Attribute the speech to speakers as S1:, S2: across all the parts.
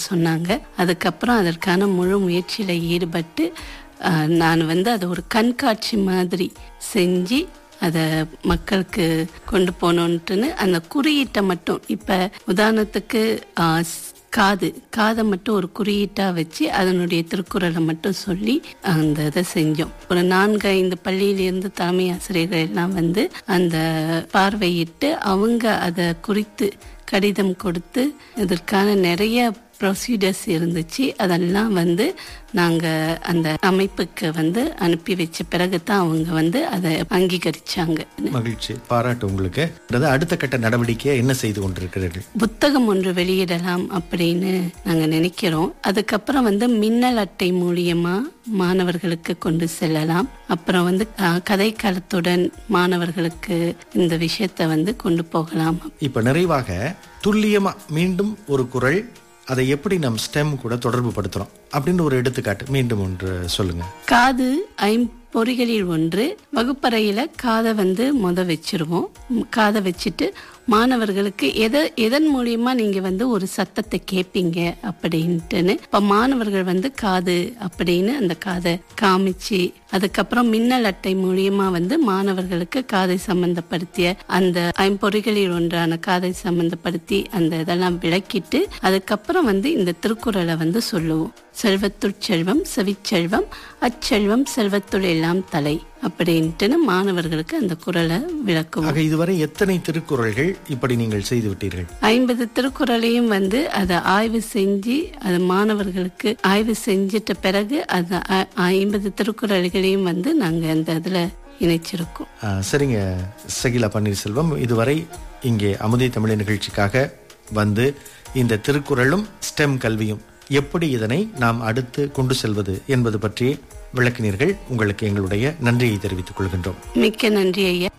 S1: சொன்னாங்க அதுக்கப்புறம் அதற்கான முழு முயற்சியில் ஈடுபட்டு ஆஹ், நான் வந்து அதை ஒரு கண்காட்சி மாதிரி செஞ்சு அதை மக்களுக்கு கொண்டு போகணுன்ட்டுன்னு அந்த குறியீட்டை மட்டும் இப்போ உதாரணத்துக்கு ஆஹ், ஸ்- காது காதை மட்டும் ஒரு குறியீட்டா வச்சு அதனுடைய திருக்குறளை மட்டும் சொல்லி அந்த இதை செஞ்சோம் ஒரு நான்கு ஐந்து பள்ளியிலிருந்து தலைமை ஆசிரியர்கள் எல்லாம் வந்து அந்த பார்வையிட்டு அவங்க அதை குறித்து கடிதம் கொடுத்து இதற்கான நிறைய ப்ரொசீஜர்ஸ் இருந்துச்சு அதெல்லாம் வந்து நாங்கள் அந்த அமைப்புக்கு வந்து அனுப்பி வச்ச பிறகு தான் அவங்க வந்து அதை அங்கீகரிச்சாங்க
S2: மகிழ்ச்சி பாராட்டு உங்களுக்கு அதாவது அடுத்த கட்ட நடவடிக்கையை என்ன செய்து கொண்டிருக்கிறீர்கள்
S1: புத்தகம் ஒன்று வெளியிடலாம் அப்படின்னு நாங்க நினைக்கிறோம் அதுக்கப்புறம் வந்து மின்னல் அட்டை மூலியமா மாணவர்களுக்கு கொண்டு செல்லலாம் அப்புறம் வந்து அஹ், கதைக்களத்துடன் மாணவர்களுக்கு இந்த விஷயத்தை வந்து கொண்டு போகலாம்
S2: இப்ப நிறைவாக துல்லியமா மீண்டும் ஒரு குரல் அதை எப்படி நம் ஸ்டெம் கூட தொடர்பு படுத்துறோம் அப்படின்னு ஒரு எடுத்துக்காட்டு மீண்டும் ஒன்று சொல்லுங்க
S1: காது ஐம்பொறிகளில் ஒன்று வகுப்பறையில காதை வந்து முத வச்சிருவோம் ம், காதை வச்சுட்டு மாணவர்களுக்கு எதை எதன் மூலியமா நீங்க வந்து ஒரு சத்தத்தை கேட்பீங்க அப்படின்ட்டுன்னு இப்ப மாணவர்கள் வந்து காது அப்படின்னு அந்த காதை காமிச்சு அதுக்கப்புறம் மின்னல் அட்டை மூலியமா வந்து மாணவர்களுக்கு காதை சம்பந்தப்படுத்திய அந்த ஐம்பொறிகளில் ஒன்றான காதை சம்பந்தப்படுத்தி அந்த இதெல்லாம் விளக்கிட்டு அதுக்கப்புறம் வந்து இந்த திருக்குறளை வந்து சொல்லுவோம் செல்வத்துள் செல்வம் செவிச்செல்வம் அச்செல்வம் செல்வத்துள் எல்லாம் தலை அப்படின்ட்டுன்னு மாணவர்களுக்கு அந்த குறளை விளக்குவோம்
S2: ஆக இதுவரை எத்தனை திருக்குறள்கள் இப்படி நீங்கள் செய்து விட்டீர்கள்
S1: ஐம்பது திருக்குறளையும் வந்து அதை ஆய்வு செஞ்சு அது மாணவர்களுக்கு ஆய்வு செஞ்சிட்ட பிறகு அந்த ஐ- ஐம்பது திருக்குறள்களையும் வந்து நாங்க அந்த இதுல இணைச்சிருக்கோம்
S2: ஆ, சரிங்க சகிலா பன்னீர்செல்வம் இதுவரை இங்கே அமுதை தமிழ் நிகழ்ச்சிக்காக வந்து இந்த திருக்குறளும் ஸ்டெம் கல்வியும் எப்படி இதனை நாம் அடுத்து கொண்டு செல்வது என்பது பற்றி விளக்கினீர்கள் உங்களுக்கு எங்களுடைய நன்றியை தெரிவித்துக் கொள்கின்றோம்
S1: மிக்க நன்றி ஐயா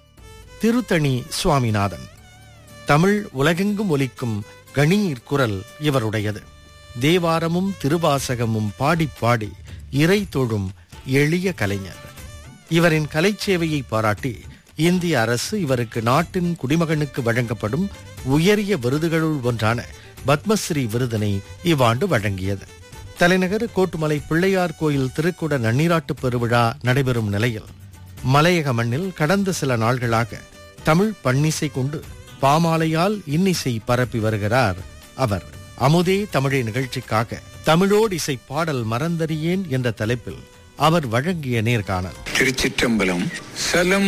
S2: திருத்தணி சுவாமிநாதன் தமிழ் உலகெங்கும் ஒலிக்கும் கணீர் குரல் இவருடையது தேவாரமும் திருவாசகமும் பாடி பாடி இறை தொழும் எளிய கலைஞர் இவரின் கலைச்சேவையை பாராட்டி இந்திய அரசு இவருக்கு நாட்டின் குடிமகனுக்கு வழங்கப்படும் உயரிய விருதுகளுள் ஒன்றான பத்மஸ்ரீ விருதினை இவ்வாண்டு வழங்கியது தலைநகர் கோட்டுமலை பிள்ளையார் கோயில் திருக்குட நன்னீராட்டு பெருவிழா நடைபெறும் நிலையில் மலையக மண்ணில் கடந்த சில நாள்களாக தமிழ் பன்னிசை கொண்டு பாமாலையால் இன்னிசை பரப்பி வருகிறார் அவர் அமுதே தமிழை நிகழ்ச்சிக்காக தமிழோடு இசை பாடல் மறந்தறியேன் என்ற தலைப்பில் அவர் வழங்கிய நேர்காணல்
S3: திருச்சிற்றம்பலம் சலம்